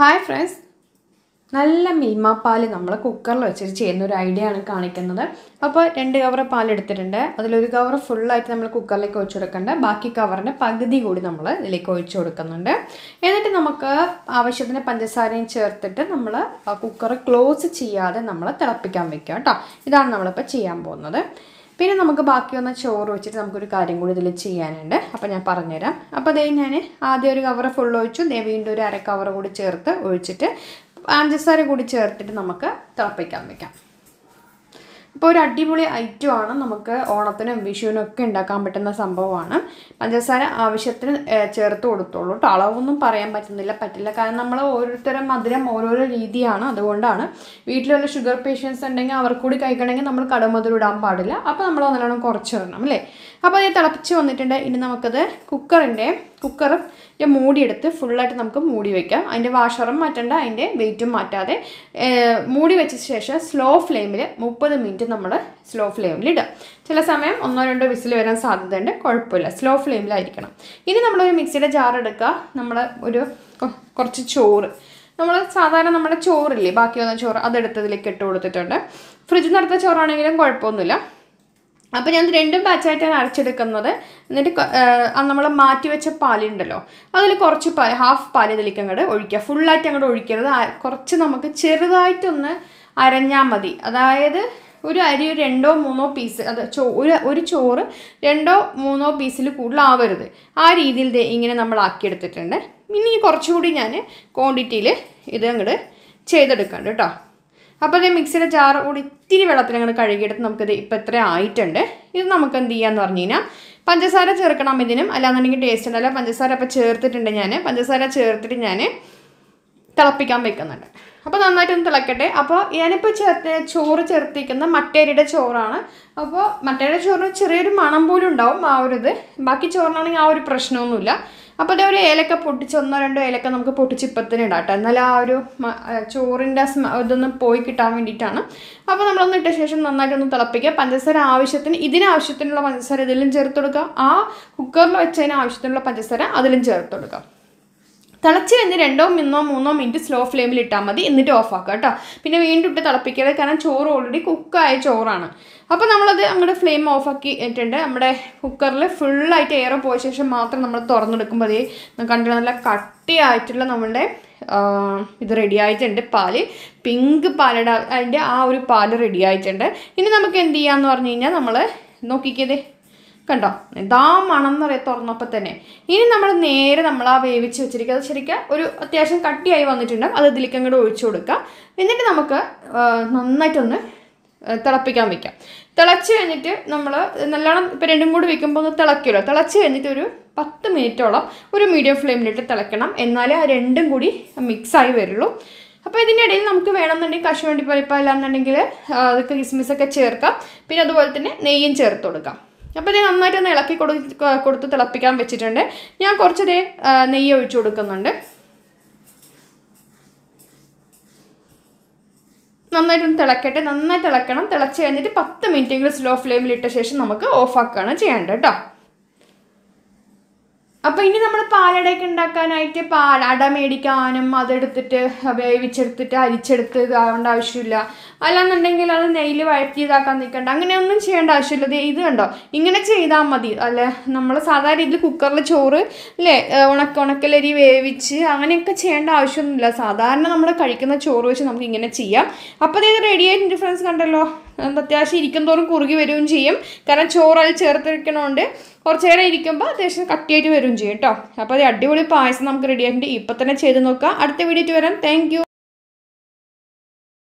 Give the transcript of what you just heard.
hi friends നല്ല മിൽമ പാൽ നമ്മൾ കുക്കറിൽ വെച്ചിട്ട് ചെയ്യുന്ന ഒരു ഐഡിയ ആണ് കാണിക്കുന്നത് അപ്പോൾ രണ്ട് കവർ പാൽ എടുത്തിട്ടുണ്ട് അതിലൊരു കവർ ഫുള്ളായിട്ട് നമ്മൾ കുക്കറിലേക്ക് ഒഴിച്ചു കൊടുക്കേണ്ട ബാക്കി കവറിൻ്റെ പകുതി കൂടി നമ്മൾ ഇതിലേക്ക് ഒഴിച്ചു കൊടുക്കുന്നുണ്ട് എന്നിട്ട് നമുക്ക് ആവശ്യത്തിന് പഞ്ചസാരയും ചേർത്തിട്ട് നമ്മൾ കുക്കർ ക്ലോസ് ചെയ്യാതെ നമ്മൾ തിളപ്പിക്കാൻ വെക്കുക കേട്ടോ ഇതാണ് നമ്മളിപ്പോൾ ചെയ്യാൻ പോകുന്നത് പിന്നെ നമുക്ക് ബാക്കി വന്ന ചോറ് വെച്ചിട്ട് നമുക്കൊരു കാര്യം കൂടി ഇതിൽ ചെയ്യാനുണ്ട് അപ്പോൾ ഞാൻ പറഞ്ഞുതരാം അപ്പോൾ അതേ ഞാൻ ആദ്യം ഒരു കവർ ഫുൾ ഒഴിച്ചു ദേ വീണ്ടും ഒരു അര കവർ കൂടി ചേർത്ത് ഒഴിച്ചിട്ട് പഞ്ചസാര കൂടി ചേർത്തിട്ട് നമുക്ക് തിളപ്പിക്കാൻ വെക്കാം ഇപ്പോൾ ഒരു അടിപൊളി ഐറ്റമാണ് നമുക്ക് ഓണത്തിനും വിഷുവിനും ഒക്കെ ഉണ്ടാക്കാൻ പറ്റുന്ന സംഭവമാണ് പഞ്ചസാര ആവശ്യത്തിന് ഏഹ്, ചേർത്ത് കൊടുത്തോളൂ കേട്ടോ അളവൊന്നും പറയാൻ പറ്റുന്നില്ല പറ്റില്ല കാരണം നമ്മൾ ഓരോരുത്തരും മധുരം ഓരോരോ രീതിയാണ് അതുകൊണ്ടാണ് വീട്ടിൽ വല്ല ഷുഗർ പേഷ്യൻസ് ഉണ്ടെങ്കിൽ അവർക്ക് കൂടി കഴിക്കണമെങ്കിൽ നമ്മൾ കടുമധുരം ഇടാൻ പാടില്ല അപ്പോൾ നമ്മൾ നല്ലോണം കുറച്ച് ഇടണം അല്ലേ അപ്പോൾ അത് തിളപ്പിച്ച് വന്നിട്ടുണ്ട് ഇനി നമുക്കത് കുക്കറിൻ്റെ കുക്കർ മൂടിയെടുത്ത് ഫുള്ളായിട്ട് നമുക്ക് മൂടി വയ്ക്കാം അതിൻ്റെ വാഷറും മാറ്റണ്ട അതിൻ്റെ വെയിറ്റും മാറ്റാതെ ഏഹ്, മൂടി വെച്ച ശേഷം സ്ലോ ഫ്ലെയിമിൽ മുപ്പത് മിനിറ്റ് നമ്മൾ സ്ലോ ഫ്ലെയിമിൽ ഇടുക ചില സമയം ഒന്നോ രണ്ടോ വിസിൽ വരാൻ സാധ്യതയുണ്ട് കുഴപ്പമില്ല സ്ലോ ഫ്ലെയിമിലായിരിക്കണം ഇനി നമ്മളൊരു മിക്സിയുടെ ജാർ എടുക്കുക നമ്മൾ ഒരു കൊ- കുറച്ച് ചോറ് നമ്മൾ സാധാരണ നമ്മുടെ ചോറില്ലേ ബാക്കി വന്ന ചോറ് അതെടുത്തതിലേക്ക് ഇട്ട് കൊടുത്തിട്ടുണ്ട് ഫ്രിഡ്ജിൽ നടത്ത ചോറാണെങ്കിലും കുഴപ്പമൊന്നുമില്ല അപ്പോൾ ഞാൻ ഇത് രണ്ടും ബാച്ചായിട്ടാണ് അരച്ചെടുക്കുന്നത് എന്നിട്ട് നമ്മൾ മാറ്റി വെച്ച പാലുണ്ടല്ലോ അതിൽ കുറച്ച് പാൽ ഹാഫ് പാൽ ഇതിലേക്ക് അങ്ങോട്ട് ഒഴിക്കുക ഫുള്ളായിട്ട് അങ്ങോട്ട് ഒഴിക്കരുത് ആ- കുറച്ച് നമുക്ക് ചെറുതായിട്ടൊന്ന് അരഞ്ഞാൽ മതി അതായത് ഒരു അരി ഒരു രണ്ടോ മൂന്നോ പീസ് അത് ചോ ഒരു ഒരു ചോറ് രണ്ടോ മൂന്നോ പീസിൽ കൂടുതലാവരുത് ആ രീതിയിൽ ദേ ഇങ്ങനെ നമ്മൾ ആക്കിയെടുത്തിട്ടുണ്ട് ഇനി കുറച്ചുകൂടി ഞാൻ ക്വാണ്ടിറ്റിയിൽ ഇത് അങ്ങോട്ട് ചെയ്തെടുക്കുന്നുണ്ട് കേട്ടോ അപ്പോൾ ഇത് മിക്സിയുടെ ജാർ കൂടി ഇത്തിരി വെള്ളത്തിൽ അങ്ങോട്ട് കഴുകിയെടുത്ത് നമുക്കിത് ഇപ്പം ഇത്ര ആയിട്ടുണ്ട് ഇത് നമുക്ക് എന്ത് ചെയ്യാന്ന് പറഞ്ഞു കഴിഞ്ഞാൽ പഞ്ചസാര ചേർക്കണം ഇതിനും അല്ലാന്നുണ്ടെങ്കിൽ ടേസ്റ്റ് ഉണ്ടല്ല പഞ്ചസാര അപ്പോൾ ചേർത്തിട്ടുണ്ട് ഞാൻ പഞ്ചസാര ചേർത്തിട്ട് ഞാൻ തിളപ്പിക്കാൻ വെക്കുന്നുണ്ട് അപ്പോൾ നന്നായിട്ടൊന്ന് തിളക്കട്ടെ അപ്പോൾ ഞാനിപ്പോൾ ചേർത്ത് ചോറ് ചേർത്തിരിക്കുന്ന മട്ടേരിയുടെ ചോറാണ് അപ്പോൾ മട്ടേരിയുടെ ചോറിന് ചെറിയൊരു മണം പോലും ഉണ്ടാവും ആ ഒരു ഇത് ബാക്കി ചോറിനാണെങ്കിൽ ആ ഒരു പ്രശ്നമൊന്നുമില്ല അപ്പോൾ അതേ ഒരു ഏലക്ക പൊട്ടിച്ച് ഒന്നോ രണ്ടോ ഏലക്ക നമുക്ക് പൊട്ടിച്ച് ഇപ്പത്തിന് ഇടാം കേട്ടോ എന്നാൽ ആ ഒരു മ- ആ ചോറിൻ്റെ സ്മ ഇതൊന്ന് പോയി കിട്ടാൻ വേണ്ടിയിട്ടാണ് അപ്പോൾ നമ്മളൊന്ന് ഇട്ട ശേഷം നന്നായിട്ടൊന്ന് തിളപ്പിക്കുക പഞ്ചസാര ആവശ്യത്തിന് ഇതിന് ആവശ്യത്തിനുള്ള പഞ്ചസാര ഇതിലും ചേർത്ത് കൊടുക്കുക ആ കുക്കറിൽ വെച്ചതിന് ആവശ്യത്തിനുള്ള പഞ്ചസാര അതിലും ചേർത്ത് കൊടുക്കുക തിളച്ച് കഴിഞ്ഞ് രണ്ടോ മൂന്നോ മൂന്നോ മിനിറ്റ് സ്ലോ ഫ്ലെയിമിൽ ഇട്ടാൽ മതി എന്നിട്ട് ഓഫ് ആക്കുക കേട്ടോ പിന്നെ വീണ്ടും ഇട്ട് തിളപ്പിക്കരുത് കാരണം ചോറ് ഓൾറെഡി കുക്കായ ചോറാണ് അപ്പോൾ നമ്മളത് അങ്ങോട്ട് ഫ്ലെയിം ഓഫ് ആക്കി ഇട്ടിട്ടുണ്ട് നമ്മുടെ കുക്കറിൽ ഫുള്ളായിട്ട് എയർ പോയ ശേഷം മാത്രം നമ്മൾ തുറന്നെടുക്കുമ്പോൾ അതേ കണ്ടിട്ട് നല്ല കട്ടിയായിട്ടുള്ള നമ്മളുടെ ആ, ഇത് റെഡി ആയിട്ടുണ്ട് പാല് പിങ്ക് പാലട അതിൻ്റെ ആ ഒരു പാല് റെഡി ആയിട്ടുണ്ട് ഇനി നമുക്ക് എന്ത് ചെയ്യാന്ന് പറഞ്ഞു കഴിഞ്ഞാൽ നമ്മൾ നോക്കിക്കതേ കണ്ടോ എന്താ മണം എന്ന് പറയാം തുറന്നപ്പോൾ തന്നെ ഇനി നമ്മൾ നേരെ നമ്മൾ ആ വേവിച്ച് വെച്ചിരിക്കുക അത് ശരിക്കും ഒരു അത്യാവശ്യം കട്ടിയായി വന്നിട്ടുണ്ട് അത് ഇതിലേക്ക് അങ്ങോട്ട് ഒഴിച്ചു കൊടുക്കുക എന്നിട്ട് നമുക്ക് ആ, നന്നായിട്ടൊന്ന് ആ, തിളപ്പിക്കാൻ വെക്കാം തിളച്ച് കഴിഞ്ഞിട്ട് നമ്മൾ നല്ലോണം ഇപ്പം രണ്ടും കൂടി വെക്കുമ്പോൾ ഒന്ന് തിളക്കുമല്ലോ തിളച്ച് കഴിഞ്ഞിട്ട് ഒരു പത്ത് മിനിറ്റോളം ഒരു മീഡിയം ഫ്ലെയിമിലിട്ട് തിളക്കണം എന്നാലേ ആ രണ്ടും കൂടി മിക്സായി വരുള്ളൂ അപ്പോൾ ഇതിൻ്റെ ഇടയിൽ നമുക്ക് വേണമെന്നുണ്ടെങ്കിൽ കശുവണ്ടി പരിപ്പ് അല്ലാന്നുണ്ടെങ്കിൽ ആ, അതൊക്കെ കിസ്മിസൊക്കെ ചേർക്കാം പിന്നെ അതുപോലെ തന്നെ നെയ്യും ചേർത്ത് കൊടുക്കാം അപ്പോൾ ഇത് നന്നായിട്ട് ഒന്ന് ഇളക്കി കൊടു കൊടുത്ത് തിളപ്പിക്കാൻ വെച്ചിട്ടുണ്ട് ഞാൻ കുറച്ചൊരു നെയ്യ് ഒഴിച്ചു കൊടുക്കുന്നുണ്ട് നന്നായിട്ടൊന്ന് തിളക്കട്ടെ നന്നായി തിളക്കണം തിളച്ച് കഴിഞ്ഞിട്ട് പത്ത് മിനിറ്റെങ്കിലും സ്ലോ ഫ്ലെയിമിൽ ഇട്ട ശേഷം നമുക്ക് ഓഫ് ആക്കുകയാണ് ചെയ്യേണ്ടത് കേട്ടോ അപ്പോൾ ഇനി നമ്മൾ പാലടയൊക്കെ ഉണ്ടാക്കാനായിട്ട് പാൽ അട മേടിക്കാനും അതെടുത്തിട്ട് വേവിച്ചെടുത്തിട്ട് അരിച്ചെടുത്ത് ഇതാവേണ്ട ആവശ്യമില്ല അല്ലാന്നുണ്ടെങ്കിൽ അത് നെയ്യിൽ വഴറ്റി ഇതാക്കാൻ നിൽക്കണ്ട അങ്ങനെയൊന്നും ചെയ്യേണ്ട ആവശ്യമില്ല ദേ ഇത് കണ്ടോ ഇങ്ങനെ ചെയ്താൽ മതി അല്ല നമ്മൾ സാധാരണ രീതിയിൽ കുക്കറിൽ ചോറ് അല്ലേ ഏഹ് ഉണക്ക ഉണക്കലരി വേവിച്ച് അങ്ങനെയൊക്കെ ചെയ്യേണ്ട ആവശ്യമൊന്നുമില്ല സാധാരണ നമ്മൾ കഴിക്കുന്ന ചോറ് വെച്ച് നമുക്ക് ഇങ്ങനെ ചെയ്യാം അപ്പോൾ ഇത് റെഡി ആയിട്ട് ഫ്രണ്ട്സ് കണ്ടല്ലോ അത് അത്യാവശ്യം ഇരിക്കും തോറും കുറുകി വരികയും ചെയ്യും കാരണം ചോറ് അതിൽ ചേർത്തിരിക്കണോണ്ട് കുറച്ച് നേരം ഇരിക്കുമ്പോൾ അത്യാവശ്യം കട്ടിയായിട്ട് വരും ചെയ്യും കേട്ടോ അപ്പോൾ അത് അടിപൊളി പായസം നമുക്ക് റെഡി ആയിട്ടുണ്ട് ഇപ്പം തന്നെ ചെയ്ത് നോക്കാം അടുത്ത വീഡിയോ വരാം താങ്ക്